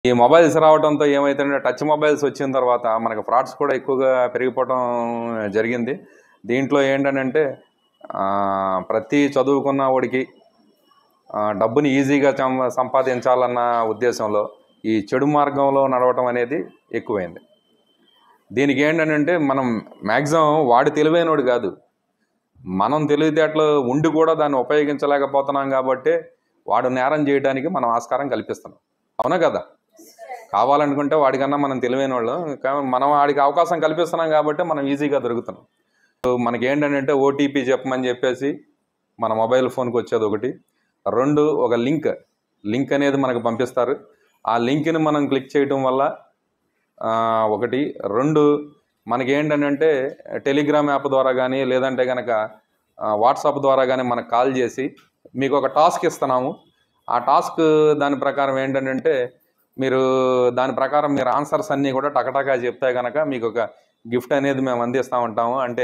ఈ మొబైల్స్ రావడంతో ఏమైతుందంటే టచ్ మొబైల్స్ వచ్చిన తర్వాత మనకు ఫ్రాడ్స్ కూడా ఎక్కువగా పెరిగిపోవడం జరిగింది దీంట్లో ఏంటనంటే ఆ, ప్రతి చదువుకున్న వాడికి ఆ, డబ్బుని ఈజీగా సం- సంపాదించాలన్న ఉద్దేశంలో ఈ చెడు మార్గంలో నడవటం అనేది ఎక్కువైంది దీనికి ఏంటంటే మనం మ్యాక్సిమం వాడు తెలివైనోడు కాదు మనం తెలివితేటలు ఉండి కూడా దాన్ని ఉపయోగించలేకపోతున్నాం కాబట్టి వాడు నేరం చేయడానికి మనం ఆస్కారం కల్పిస్తున్నాం అవునా కదా కావాలనుకుంటే వాడికన్నా మనం తెలివైన వాళ్ళు కా- మనం వాడికి అవకాశం కల్పిస్తున్నాం కాబట్టి మనం ఈజీగా దొరుకుతున్నాం సో మనకి ఏంటంటే ఓటీపీ చెప్పమని చెప్పేసి మన మొబైల్ ఫోన్కి వచ్చేది ఒకటి రెండు ఒక లింక్ లింక్ అనేది మనకు పంపిస్తారు ఆ లింక్ని మనం క్లిక్ చేయటం వల్ల ఆ, ఒకటి రెండు మనకి ఏంటంటే టెలిగ్రామ్ యాప్ ద్వారా కానీ లేదంటే కనుక వాట్సాప్ ద్వారా కానీ మనకు కాల్ చేసి మీకు ఒక టాస్క్ ఇస్తున్నాము ఆ టాస్క్ దాని ప్రకారం ఏంటంటే మీరు దాని ప్రకారం మీరు ఆన్సర్స్ అన్నీ కూడా టకటకా చెప్తే కనుక మీకు ఒక గిఫ్ట్ అనేది మేము అందిస్తూ ఉంటాము అంటే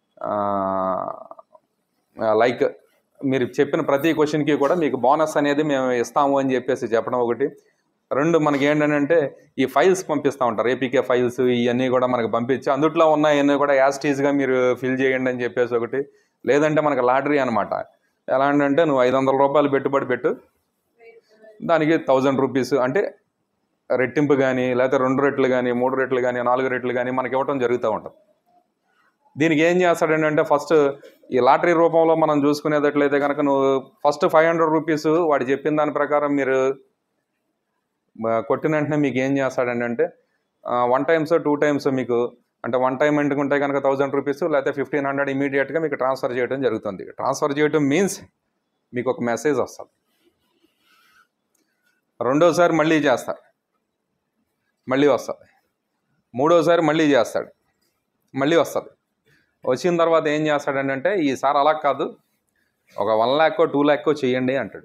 లైక్ మీరు చెప్పిన ప్రతి క్వశ్చన్కి కూడా మీకు బోనస్ అనేది మేము ఇస్తాము అని చెప్పేసి చెప్పడం ఒకటి రెండు మనకి ఏంటంటే ఈ ఫైల్స్ పంపిస్తూ ఉంటారు ఏపీకే ఫైల్స్ ఇవన్నీ కూడా మనకు పంపించి అందుట్లో ఉన్నాయన్నీ కూడా యాస్టీస్గా మీరు ఫిల్ చేయండి అని చెప్పేసి ఒకటి లేదంటే మనకు లాటరీ అనమాట ఎలా అంటే నువ్వు ఐదు వందల రూపాయలు పెట్టుబడి పెట్టు దానికి థౌజండ్ రూపీస్ అంటే రెట్టింపు కానీ లేకపోతే రెండు రెట్లు కానీ మూడు రెట్లు కానీ నాలుగు రెట్లు కానీ మనకి ఇవ్వటం జరుగుతూ ఉంటుంది దీనికి ఏం చేస్తాడంటే ఫస్ట్ ఈ లాటరీ రూపంలో మనం చూసుకునేటట్లయితే కనుక నువ్వు ఫస్ట్ ఫైవ్ హండ్రెడ్ రూపీస్ వాడు చెప్పిన దాని ప్రకారం మీరు మ, కొట్టిన వెంటనే మీకు ఏం చేస్తాడంటే వన్ టైమ్స్ టూ టైమ్స్ మీకు అంటే వన్ టైం అంటుకుంటే కనుక థౌజండ్ రూపీస్ లేకపోతే ఫిఫ్టీన్ హండ్రెడ్ ఇమీడియట్గా మీకు ట్రాన్స్ఫర్ చేయడం జరుగుతుంది ట్రాన్స్ఫర్ చేయడం మీన్స్ మీకు ఒక మెసేజ్ వస్తుంది రెండోసారి మళ్ళీ చేస్తారు మళ్ళీ వస్తుంది మూడోసారి మళ్ళీ చేస్తాడు మళ్ళీ వస్తుంది వచ్చిన తర్వాత ఏం చేస్తాడంటే ఈసారి అలా కాదు ఒక వన్ ల్యాక్కో టూ ల్యాక్కో చేయండి అంటాడు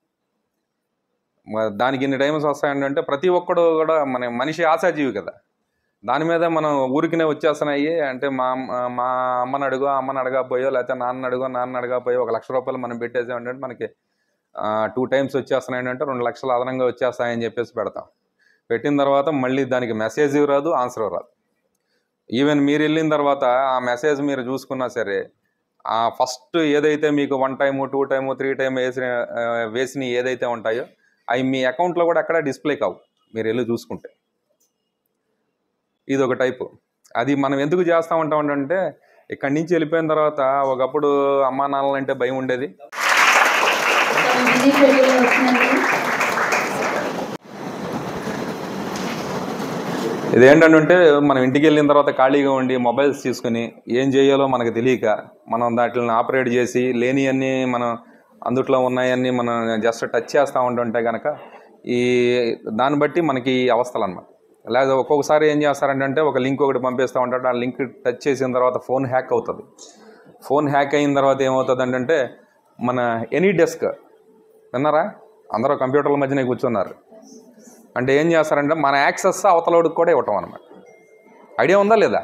మరి దానికి ఇన్ని టైమ్స్ వస్తాయంటే ప్రతి ఒక్కడు కూడా మన మనిషి ఆశాజీవి కదా దాని మీద మనం ఊరికినే వచ్చేస్తున్నాయి అంటే మా అమ్మ- మా అమ్మని అడుగు అమ్మని అడగకపోయో లేకపోతే నాన్న అడుగో నాన్న అడగకపోయో ఒక లక్ష రూపాయలు మనం పెట్టేసామంటే మనకి టూ టైమ్స్ వచ్చేస్తున్నాయి అంటే రెండు లక్షలు అదనంగా వచ్చేస్తాయని చెప్పేసి పెడతాం పెట్టిన తర్వాత మళ్ళీ దానికి మెసేజ్ రాదు ఆన్సర్ రాదు ఈవెన్ మీరు వెళ్ళిన తర్వాత ఆ మెసేజ్ మీరు చూసుకున్నా సరే ఆ ఫస్ట్ ఏదైతే మీకు one time two time three time వేసిన ఆ, వేసినవి ఏదైతే ఉంటాయో అవి మీ అకౌంట్లో కూడా ఎక్కడ డిస్ప్లే కావు మీరు వెళ్ళి చూసుకుంటే ఇది ఒక టైపు అది మనం ఎందుకు చేస్తూ ఉంటాం అంటే ఇక్కడి నుంచి వెళ్ళిపోయిన తర్వాత ఒకప్పుడు అమ్మా నాన్నలు అంటే భయం ఉండేది బిజీ షెడ్యూల్ వచ్చినందుకు ఇదేంటంటే మనం ఇంటికి వెళ్ళిన తర్వాత ఖాళీగా ఉండి మొబైల్స్ తీసుకుని ఏం చేయాలో మనకు తెలియక మనం వాటిని ఆపరేట్ చేసి లేని అన్ని మనం అందుట్లో ఉన్నాయన్నీ మనం జస్ట్ టచ్ చేస్తూ ఉంటుంటే కనుక ఈ దాన్ని బట్టి మనకి ఈ అవస్థలు అనమాట లేదా ఒక్కొక్కసారి ఏం చేస్తారంటే ఒక లింక్ ఒకటి పంపిస్తూ ఉంటాడు ఆ లింక్ టచ్ చేసిన తర్వాత ఫోన్ హ్యాక్ అవుతుంది ఫోన్ హ్యాక్ అయిన తర్వాత ఏమవుతుంది అంటే మన ఎనీ డెస్క్ విన్నారా అందరూ కంప్యూటర్ల మధ్యనే కూర్చున్నారు అంటే ఏం చేస్తారంటే మన యాక్సెస్ అవతలోడికి కూడా ఇవ్వటం అనమాట ఐడియా ఉందా లేదా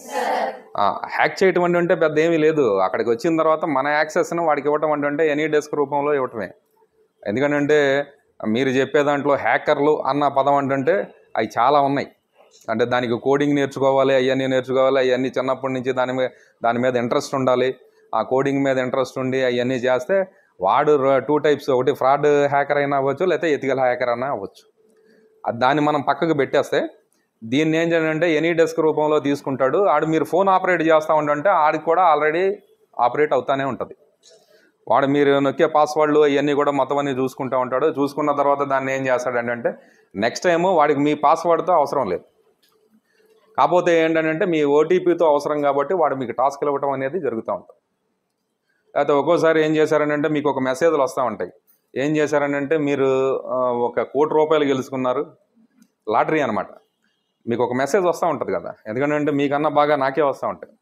ఆ, హ్యాక్ చేయటం అంటే అంటే పెద్ద ఏమీ లేదు అక్కడికి వచ్చిన తర్వాత మన యాక్సెస్ని వాడికి ఇవ్వటం అంటే అంటే ఎనీ డెస్క్ రూపంలో ఇవ్వటమే ఎందుకంటే మీరు చెప్పే దాంట్లో హ్యాకర్లు అన్న పదం అంటే అవి చాలా ఉన్నాయి అంటే దానికి కోడింగ్ నేర్చుకోవాలి అవన్నీ నేర్చుకోవాలి అవన్నీ చిన్నప్పటి నుంచి దాని మీద దాని మీద ఇంట్రెస్ట్ ఉండాలి ఆ కోడింగ్ మీద ఇంట్రెస్ట్ ఉండి అవన్నీ చేస్తే వాడు టూ టైప్స్ ఒకటి ఫ్రాడ్ హ్యాకర్ అయినా అవ్వచ్చు లేకపోతే ఎథికల్ హ్యాకర్ అయినా అవ్వచ్చు అది దాన్ని మనం పక్కకు పెట్టేస్తే దీన్ని ఏం చేయాలంటే ఎనీ డెస్క్ రూపంలో తీసుకుంటాడు ఆడు మీరు ఫోన్ ఆపరేట్ చేస్తూ ఉంటే ఆడికి కూడా ఆల్రెడీ ఆపరేట్ అవుతానే ఉంటుంది వాడు మీరు నొక్కే పాస్వర్డ్లు అవన్నీ కూడా మొత్తం అన్ని చూసుకుంటూ ఉంటాడు చూసుకున్న తర్వాత దాన్ని ఏం చేస్తాడంటే నెక్స్ట్ టైము వాడికి మీ పాస్వర్డ్తో అవసరం లేదు కాకపోతే ఏంటంటే మీ ఓటీపీతో అవసరం కాబట్టి వాడు మీకు టాస్క్లు ఇవ్వటం అనేది జరుగుతూ ఉంటుంది లేకపోతే ఒక్కోసారి ఏం చేశారనంటే మీకు ఒక మెసేజ్లు వస్తూ ఉంటాయి ఏం చేశారనంటే మీరు ఆ, ఒక కోటి రూపాయలు గెలుచుకున్నారు లాటరీ అనమాట మీకు ఒక మెసేజ్ వస్తూ ఉంటుంది కదా ఎందుకంటే మీకన్నా బాగా నాకే వస్తూ ఉంటాయి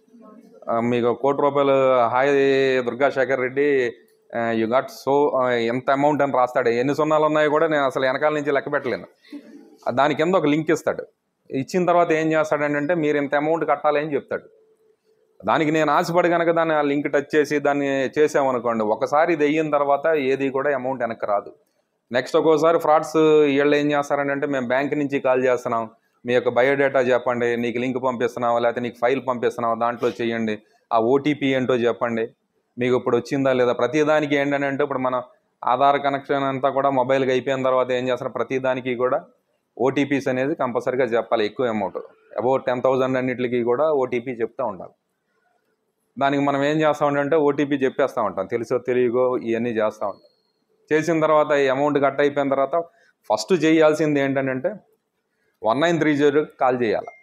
ఆ, మీకు ఒక కోటి రూపాయలు hi Durga Shekar Reddy you got so ఎంత అమౌంట్ అని రాస్తాడు ఎన్ని సున్నాలు ఉన్నాయో కూడా నేను అసలు వెనకాల నుంచి లెక్క పెట్టలేను ఆ, దాని కింద ఒక లింక్ ఇస్తాడు ఇచ్చిన తర్వాత ఏం చేస్తాడంటే మీరు ఇంత అమౌంట్ కట్టాలి అని చెప్తాడు దానికి నేను ఆశపడి కనుక దాన్ని ఆ లింక్ టచ్ చేసి దాన్ని చేసామనుకోండి ఒకసారి ఇది అయిన తర్వాత ఏది కూడా అమౌంట్ వెనక్కి రాదు నెక్స్ట్ ఒక్కోసారి ఫ్రాడ్స్ వీళ్ళు ఏం చేస్తారని అంటే మేము బ్యాంక్ నుంచి కాల్ చేస్తున్నాం మీ యొక్క బయోడేటా చెప్పండి నీకు లింక్ పంపిస్తున్నాం లేకపోతే నీకు ఫైల్ పంపిస్తున్నాం దాంట్లో చేయండి ఆ ఓటీపీ ఏంటో చెప్పండి మీకు ఇప్పుడు వచ్చిందా లేదా ప్రతిదానికి ఏంటని అంటే ఇప్పుడు మనం ఆధార్ కనెక్షన్ అంతా కూడా మొబైల్కి అయిపోయిన తర్వాత ఏం చేస్తారు ప్రతిదానికి కూడా ఓటీపీస్ అనేది కంపల్సరీగా చెప్పాలి ఎక్కువ అమౌంట్ అబౌట్ టెన్ థౌజండ్ అన్నిటికి కూడా ఓటీపీ చెప్తూ ఉండాలి దానికి మనం ఏం చేస్తూ ఉంటామంటే ఓటీపీ చెప్పేస్తూ ఉంటాం తెలుసో తెలియకో ఇవన్నీ చేస్తూ ఉంటాం చేసిన తర్వాత ఈ అమౌంట్ కట్ అయిపోయిన తర్వాత ఫస్ట్ చేయాల్సింది ఏంటంటే one nine three zero call చేయాలి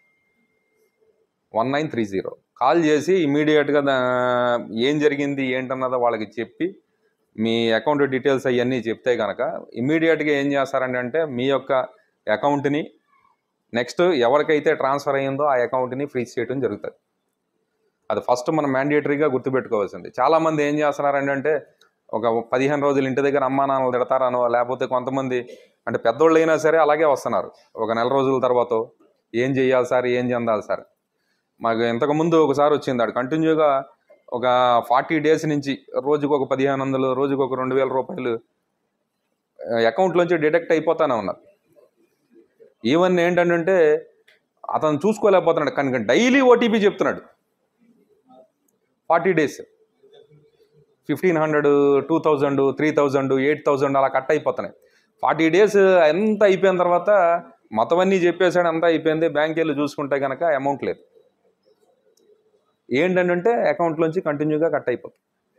one nine three zero call చేసి ఇమీడియట్గా ఏం జరిగింది ఏంటన్నదో వాళ్ళకి చెప్పి మీ అకౌంట్ డీటెయిల్స్ అవన్నీ చెప్తే కనుక ఇమీడియట్గా ఏం చేస్తారంటే అంటే మీ యొక్క అకౌంట్ని నెక్స్ట్ ఎవరికైతే ట్రాన్స్ఫర్ అయ్యిందో ఆ అకౌంట్ని ఫ్రీజ్ చేయడం జరుగుతుంది అది ఫస్ట్ మనం మ్యాండేటరీగా గుర్తుపెట్టుకోవాల్సింది చాలామంది ఏం చేస్తున్నారంటే అంటే ఒక పదిహేను రోజులు ఇంటి దగ్గర అమ్మా నాన్నలు తిడతారనో లేకపోతే కొంతమంది అంటే పెద్దోళ్ళు అయినా సరే అలాగే వస్తున్నారు ఒక నెల రోజుల తర్వాత ఏం చేయాలి సార్ ఏం చెందాలి సార్ మాకు ఇంతకుముందు ఒకసారి వచ్చింది ఆడు కంటిన్యూగా ఒక ఫార్టీ డేస్ నుంచి రోజుకు ఒక పదిహేను వందలు రోజుకు ఒక రెండు వేల రూపాయలు అకౌంట్లోంచి డిడక్ట్ అయిపోతానే ఉన్నారు ఈవెన్ ఏంటంటే అతను చూసుకోలేకపోతున్నాడు కనుక డైలీ ఓటీపీ చెప్తున్నాడు forty days fifteen hundred two thousand three thousand eight thousand అలా కట్ అయిపోతున్నాయి ఫార్టీ డేస్ ఎంత అయిపోయిన తర్వాత మొత్తం అన్నీ చెప్పేసాడు అంతా అయిపోయింది బ్యాంక్ వెళ్ళి చూసుకుంటే కనుక అమౌంట్ లేదు ఏంటంటే అకౌంట్లోంచి కంటిన్యూగా కట్ అయిపోతుంది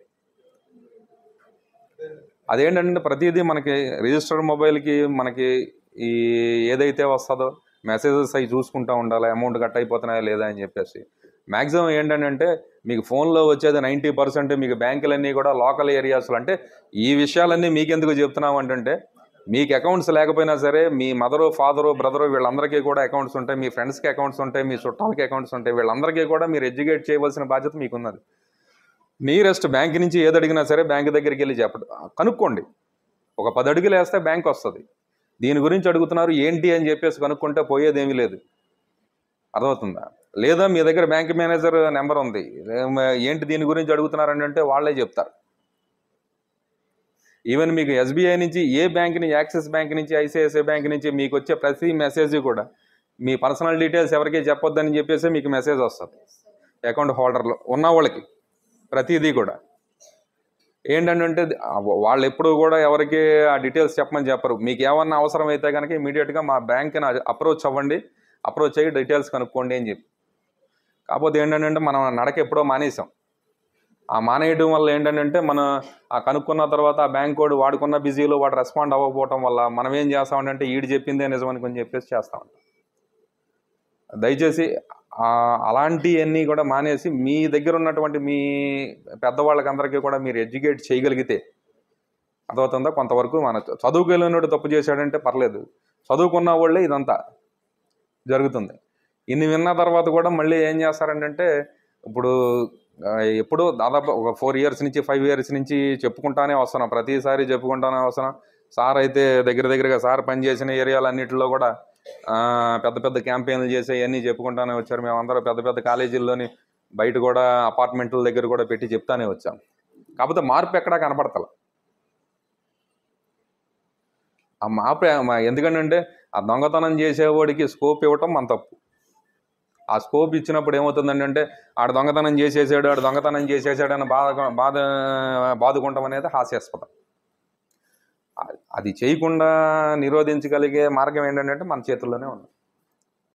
అదేంటంటే ప్రతిదీ మనకి రిజిస్టర్డ్ మొబైల్కి మనకి ఈ ఏదైతే వస్తుందో మెసేజెస్ అవి చూసుకుంటూ ఉండాలి అమౌంట్ కట్ అయిపోతున్నాయా లేదా అని చెప్పేసి మ్యాక్సిమం ఏంటంటే మీకు ఫోన్లో వచ్చేది నైంటీ పర్సెంట్ మీకు బ్యాంకులన్నీ కూడా లోకల్ ఏరియాస్లో అంటే ఈ విషయాలన్నీ మీకెందుకు చెప్తున్నాం అంటే మీకు అకౌంట్స్ లేకపోయినా సరే మీ మదరు ఫాదరు బ్రదరు వీళ్ళందరికీ కూడా అకౌంట్స్ ఉంటాయి మీ ఫ్రెండ్స్కి అకౌంట్స్ ఉంటాయి మీ చుట్టాలకి అకౌంట్స్ ఉంటాయి వీళ్ళందరికీ కూడా మీరు ఎడ్యుకేట్ చేయవలసిన బాధ్యత మీకున్నది నియరెస్ట్ బ్యాంక్ నుంచి ఏది అడిగినా సరే బ్యాంక్ దగ్గరికి వెళ్ళి చెప్పండి కనుక్కోండి ఒక పది అడుగులు వేస్తే బ్యాంక్ వస్తుంది దీని గురించి అడుగుతున్నారు ఏంటి అని చెప్పేసి కనుక్కుంటే పోయేదేమీ లేదు అర్థమవుతుందా లేదా మీ దగ్గర బ్యాంక్ మేనేజర్ నెంబర్ ఉంది ఏం- ఏంటి దీని గురించి అడుగుతున్నారని అంటే వాళ్ళే చెప్తారు ఈవెన్ మీకు ఎస్బీఐ నుంచి ఏ బ్యాంక్ నుంచి యాక్సిస్ బ్యాంక్ నుంచి ఐసిఐసిఐ బ్యాంక్ నుంచి మీకు వచ్చే ప్రతి మెసేజ్ కూడా మీ పర్సనల్ డీటెయిల్స్ ఎవరికీ చెప్పొద్దని చెప్పేసి మీకు మెసేజ్ వస్తుంది అకౌంట్ హోల్డర్లో ఉన్న వాళ్ళకి ప్రతిదీ కూడా ఏంటంటే వాళ్ళు ఎప్పుడు కూడా ఎవరికి ఆ డీటెయిల్స్ చెప్పమని చెప్పరు మీకు ఏమన్నా అవసరం అయితే కనుక ఇమీడియట్గా మా బ్యాంక్ని అప్రోచ్ అవ్వండి అప్రోచ్ అయ్యి డీటెయిల్స్ కనుక్కోండి అని చెప్పి కాకపోతే ఏంటంటే మనం నడక ఎప్పుడో మానేసాం ఆ మానేయడం వల్ల ఏంటంటే మనం ఆ కనుక్కున్న తర్వాత ఆ బ్యాంక్ కోడ్ వాడుకున్న బిజీలో వాడు రెస్పాండ్ అవ్వకపోవటం వల్ల మనం ఏం చేస్తామంటే ఈడు చెప్పిందే నిజమని కొంచెం చెప్పేసి చేస్తాం దయచేసి ఆ, అలాంటివన్నీ కూడా మానేసి మీ దగ్గర ఉన్నటువంటి మీ పెద్దవాళ్ళకి అందరికీ కూడా మీరు ఎడ్యుకేట్ చేయగలిగితే అర్థమవుతుందా కొంతవరకు మన చదువుకెళ్ళినోడు తప్పు చేశాడంటే పర్లేదు చదువుకున్న వాళ్ళే ఇదంతా జరుగుతుంది ఇన్ని విన్న తర్వాత కూడా మళ్ళీ ఏం చేస్తారంటే ఇప్పుడు ఆ, ఎప్పుడో దాదాపు ఒక ఫోర్ ఇయర్స్ నుంచి ఫైవ్ ఇయర్స్ నుంచి చెప్పుకుంటానే వస్తున్నాం ప్రతిసారి చెప్పుకుంటానే వస్తున్నాం సార్ అయితే దగ్గర దగ్గరగా సార్ పనిచేసిన ఏరియాలన్నింటిలో కూడా ఆ, పెద్ద పెద్ద క్యాంపెయిన్లు చేసి అవన్నీ చెప్పుకుంటానే వచ్చారు మేమందరం పెద్ద పెద్ద కాలేజీల్లోని బయట కూడా అపార్ట్మెంట్ల దగ్గర కూడా పెట్టి చెప్తానే వచ్చాం కాకపోతే మార్పు ఎక్కడా కనపడతల ఆ మార్పు మా- ఎందుకంటే ఆ దొంగతనం చేసేవాడికి స్కోప్ ఇవ్వటం మన తప్పు ఆ స్కోప్ ఇచ్చినప్పుడు ఏమవుతుందంటే ఆడ దొంగతనం చేసేసాడు ఆడు దొంగతనం చేసేసాడు అని బాధ బాధ బాదుకుంటాం అనేది హాస్యాస్పదం ఆ- అది చేయకుండా నిరోధించగలిగే మార్గం ఏంటంటే మన చేతుల్లోనే ఉంది